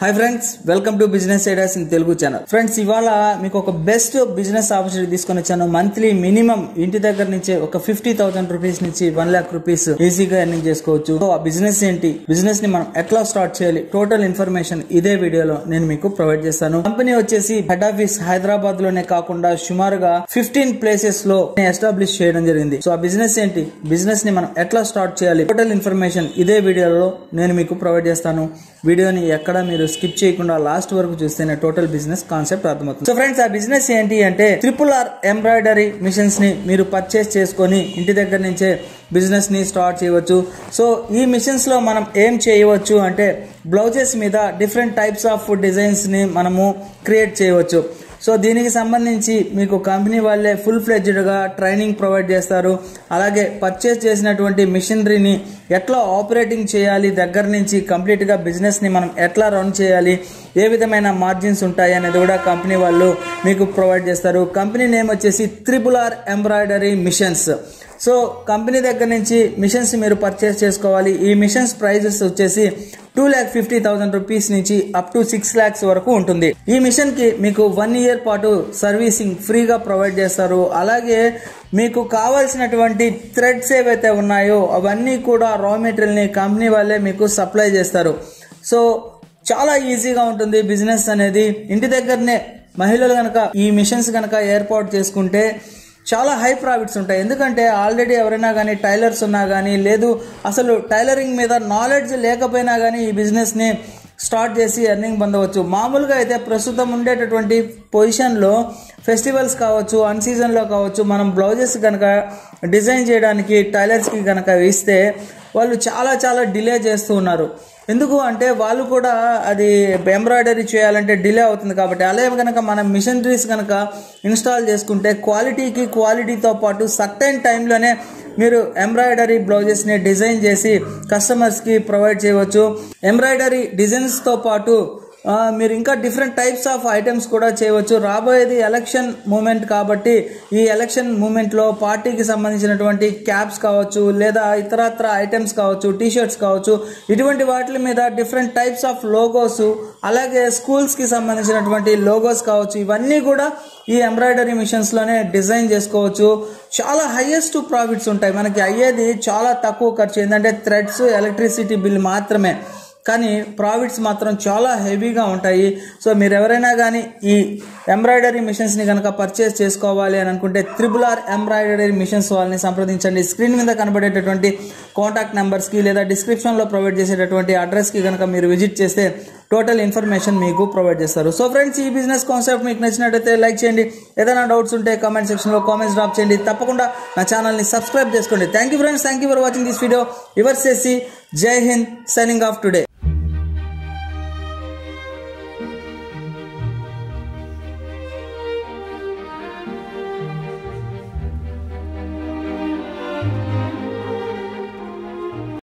hi friends welcome to business ideas in Telugu channel friends ఇవాళ మీకు ఒక బెస్ట్ బిజినెస్ ఆపర్చునిటీ తీసుకొని వచ్చాను మంత్లీ మినిమం ఇంటి దగ్గర నుంచే ఒక ఫిఫ్టీ థౌసండ్ రూపీస్ నుంచి వన్ లాక్ రూపీస్ ఈజీగా ఎర్నింగ్ చేసుకోవచ్చు సో ఆ బిజినెస్ ఏంటి బిజినెస్ ని మనం ఎట్లా స్టార్ట్ చేయాలి టోటల్ ఇన్ఫర్మేషన్ ఇదే వీడియోలో నేను మీకు ప్రొవైడ్ చేస్తాను కంపెనీ వచ్చేసి హెడ్ ఆఫీస్ హైదరాబాద్ లోనే కాకుండా సుమారుగా ఫిఫ్టీన్ ప్లేసెస్ లో ఎస్టాబ్లిష్ చేయడం జరిగింది సో ఆ బిజినెస్ ఏంటి బిజినెస్ ని మనం ఎట్లా స్టార్ట్ చేయాలి టోటల్ ఇన్ఫర్మేషన్ ఇదే వీడియోలో నేను మీకు ప్రొవైడ్ చేస్తాను వీడియోని ఎక్కడ మీరు స్కిప్ చేయకుండా లాస్ట్ వరకు చూస్తేనే టోటల్ బిజినెస్ కాన్సెప్ట్ అర్థమవుతుంది సో ఫ్రెండ్స్ ఆ బిజినెస్ ఏంటి అంటే ట్రిపుల్ ఆర్ ఎంబ్రాయిడరీ మిషన్స్ ని మీరు పర్చేస్ చేసుకొని ఇంటి దగ్గర నుంచే బిజినెస్ ని స్టార్ట్ చేయవచ్చు సో ఈ మిషన్స్ లో మనం ఏం చేయవచ్చు అంటే బ్లౌజెస్ మీద డిఫరెంట్ టైప్స్ ఆఫ్ డిజైన్స్ ని మనము క్రియేట్ చేయవచ్చు సో దీనికి సంబంధించి మీకు కంపెనీ వాళ్ళే ఫుల్ ఫ్లెడ్జ్డ్గా ట్రైనింగ్ ప్రొవైడ్ చేస్తారు అలాగే పర్చేస్ చేసినటువంటి మిషనరీని ఎట్లా ఆపరేటింగ్ చేయాలి దగ్గర నుంచి కంప్లీట్గా బిజినెస్ని మనం ఎట్లా రన్ చేయాలి ఏ విధమైన మార్జిన్స్ ఉంటాయి అనేది కూడా కంపెనీ వాళ్ళు మీకు ప్రొవైడ్ చేస్తారు కంపెనీ నేమ్ వచ్చేసి triple R embroidery machines so company దగ్గర నుంచి మిషన్స్ మీరు పర్చేస్ చేసుకోవాలి ఈ మిషన్స్ ప్రైజెస్ వచ్చేసి two lakh fifty thousand rupees నుంచి అప్ టు సిక్స్ ల్యాక్స్ వరకు ఉంటుంది ఈ మిషన్ కి మీకు వన్ ఇయర్ పాటు సర్వీసింగ్ ఫ్రీగా ప్రొవైడ్ చేస్తారు అలాగే మీకు కావాల్సినటువంటి థ్రెడ్స్ ఏవైతే ఉన్నాయో అవన్నీ కూడా రా మెటీరియల్ని కంపెనీ వాళ్ళే మీకు సప్లై చేస్తారు సో చాలా ఈజీగా ఉంటుంది బిజినెస్ అనేది ఇంటి దగ్గరనే మహిళలు కనుక ఈ మిషన్స్ కనుక ఏర్పాటు చేసుకుంటే చాలా హై ప్రాఫిట్స్ ఉంటాయి ఎందుకంటే ఆల్రెడీ ఎవరైనా కానీ టైలర్స్ ఉన్నా కానీ లేదు అసలు టైలరింగ్ మీద నాలెడ్జ్ లేకపోయినా కానీ ఈ బిజినెస్ని స్టార్ట్ చేసి ఎర్నింగ్ పొందవచ్చు మామూలుగా అయితే ప్రస్తుతం ఉండేటటువంటి పొజిషన్లో ఫెస్టివల్స్ కావచ్చు అన్ సీజన్లో కావచ్చు మనం బ్లౌజెస్ కనుక డిజైన్ చేయడానికి టైలర్స్కి కనుక ఇస్తే వాళ్ళు చాలా చాలా డిలే చేస్తూ ఉన్నారు ఎందుకు అంటే వాళ్ళు కూడా అది ఎంబ్రాయిడరీ చేయాలంటే డిలే అవుతుంది కాబట్టి అలాగే కనుక మనం మిషనరీస్ కనుక ఇన్స్టాల్ చేసుకుంటే క్వాలిటీకి క్వాలిటీతో పాటు సర్టైన్ టైంలోనే మీరు ఎంబ్రాయిడరీ బ్లౌజెస్ని డిజైన్ చేసి కస్టమర్స్కి ప్రొవైడ్ చేయవచ్చు ఎంబ్రాయిడరీ డిజైన్స్తో పాటు ఆ, మీరు ఇంకా డిఫరెంట్ టైప్స్ ఆఫ్ ఐటమ్స్ కూడా చేయవచ్చు రాబోయేది ఎలక్షన్ మూమెంట్ కాబట్టి ఈ ఎలక్షన్ మూమెంట్లో పార్టీకి సంబంధించినటువంటి క్యాప్స్ కావచ్చు లేదా ఇతరత్ర ఐటమ్స్ కావచ్చు టీ షర్ట్స్ కావచ్చు ఇటువంటి వాటి మీద డిఫరెంట్ టైప్స్ ఆఫ్ లోగోస్ అలాగే స్కూల్స్కి సంబంధించినటువంటి లోగోస్ కావచ్చు ఇవన్నీ కూడా ఈ ఎంబ్రాయిడరీ మిషన్స్లోనే డిజైన్ చేసుకోవచ్చు చాలా హైయెస్ట్ ప్రాఫిట్స్ ఉంటాయి మనకి అయ్యేది చాలా తక్కువ ఖర్చు ఏంటంటే థ్రెడ్స్ ఎలక్ట్రిసిటీ బిల్ మాత్రమే కానీ ప్రాఫిట్స్ మాత్రం చాలా హెవీగా ఉంటాయి సో మీరు ఎవరైనా కానీ ఈ ఎంబ్రాయిడరీ మిషన్స్ని కనుక పర్చేస్ చేసుకోవాలి అని అనుకుంటే త్రిబుల్ ఆర్ ఎంబ్రాయిడరీ మిషన్స్ వాళ్ళని సంప్రదించండి స్క్రీన్ మీద కనబడేటటువంటి కాంటాక్ట్ నెంబర్స్కి లేదా డిస్క్రిప్షన్లో ప్రొవైడ్ చేసేటటువంటి అడ్రస్కి కనుక మీరు విజిట్ చేస్తే టోటల్ ఇన్ఫర్మేషన్ మీకు ప్రొవైడ్ చేస్తారు సో ఫ్రెండ్స్ ఈ బిజినెస్ కాన్సెప్ట్ మీకు నచ్చినట్టయితే లైక్ చేయండి ఏదైనా డౌట్స్ ఉంటే కామెంట్ సెక్షన్లో కామెంట్స్ డ్రాప్ చేయండి తప్పకుండా నా ఛానల్ని సబ్స్క్రైబ్ చేసుకోండి thank you friends thank you for watching this video your చేసి Jai Hind signing off today